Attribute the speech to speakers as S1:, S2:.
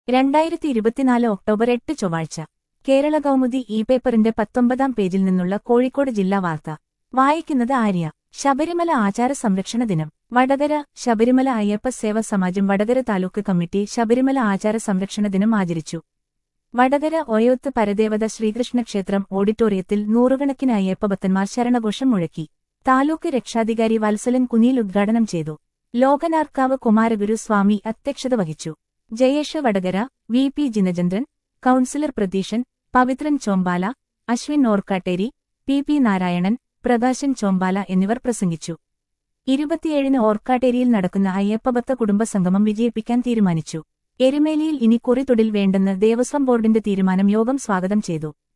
S1: രണ്ടായിരത്തി ഇരുപത്തിനാല് ഒക്ടോബർ എട്ട് ചൊവ്വാഴ്ച കേരള കൗമുദി ഇ പേപ്പറിന്റെ പത്തൊമ്പതാം പേജിൽ നിന്നുള്ള കോഴിക്കോട് ജില്ലാ വാർത്ത വായിക്കുന്നത് ആര്യ ശബരിമല ആചാര സംരക്ഷണ ദിനം വടകര ശബരിമല അയ്യപ്പ സേവ സമാജം വടകര താലൂക്ക് കമ്മിറ്റി ശബരിമല ആചാര സംരക്ഷണ ദിനം ആചരിച്ചു വടകര ഒയോത്ത് പരദേവത ശ്രീകൃഷ്ണക്ഷേത്രം ഓഡിറ്റോറിയത്തിൽ നൂറുകണക്കിന് അയ്യപ്പഭക്തന്മാർ ശരണഘോഷം മുഴക്കി താലൂക്ക് രക്ഷാധികാരി വത്സലൻ കുനിയിൽ ഉദ്ഘാടനം ചെയ്തു ലോകനാർക്കാവ് കുമാരഗുരു സ്വാമി അധ്യക്ഷത വഹിച്ചു Jayesh Vadakara V P Jinachandran councillor Pratheeshan Pavithran Chombala Ashwin Orkkatteri P P Narayanan Prakashan Chombala എന്നിവർ പ്രസംഗിച്ചു ഇരുപത്തിയേഴിന് ഓർക്കാട്ടേരിയിൽ നടക്കുന്ന അയ്യപ്പഭക്ത കുടുംബസംഗമം വിജയിപ്പിക്കാൻ തീരുമാനിച്ചു എരുമേലിയിൽ ഇനി കുറിതൊടിൽ വേണ്ടെന്ന് ദേവസ്വം ബോർഡിന്റെ തീരുമാനം യോഗം സ്വാഗതം ചെയ്തു